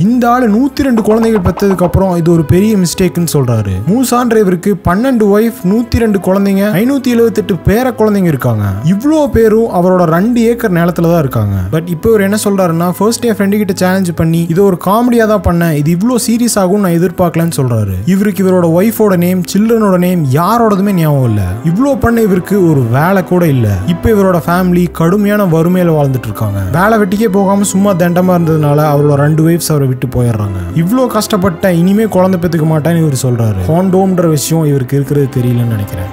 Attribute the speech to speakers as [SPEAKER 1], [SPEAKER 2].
[SPEAKER 1] இந்த ஆளு நூத்தி ரெண்டு குழந்தைகள் பெற்றதுக்கு அப்புறம் இது ஒரு பெரிய மிஸ்டேக்னு சொல்றாரு மூசான்ற இவருக்கு பன்னெண்டு ஒய்ஃப் நூத்தி ரெண்டு குழந்தைங்க ஐநூத்தி எழுபத்தெட்டு பேர குழந்தைங்க இருக்காங்க இவ்வளோ பேரும் அவரோட ரெண்டு ஏக்கர் நிலத்துல தான் இருக்காங்க பட் இப்போ இவர் என்ன சொல்றாருன்னா ஃபர்ஸ்ட் என் ஃப்ரெண்டு கிட்ட சேலஞ்ச் பண்ணி இது ஒரு காமெடியா தான் பண்ணேன் இது இவ்வளோ சீரியஸ் ஆகும் நான் எதிர்பார்க்கலன்னு சொல்றாரு இவருக்கு இவரோட ஒய்ஃபோட நேம் சில்ட்ரனோட நேம் யாரோடதுமே ஞாபகம் இல்ல இவ்வளோ பண்ண இவருக்கு ஒரு வேலை கூட இல்ல இப்போ இவரோட ஃபேமிலி கடுமையான வறுமையில வாழ்ந்துட்டு இருக்காங்க வேலை வெட்டிக்கே போகாம சும்மா தண்டமா இருந்ததுனால அவரோட ரெண்டு ஒய்ஃப்ஸ் அவரை விட்டு போயிடுறாங்க இவ்வளோ கஷ்டப்பட்ட இனிமே குழந்தை பெற்றுக்க மாட்டேன்னு இவர் சொல்றாரு ஹாண்டோம்ன்ற விஷயம் இவருக்கு இருக்கிறது தெரியலன்னு நினைக்கிறேன்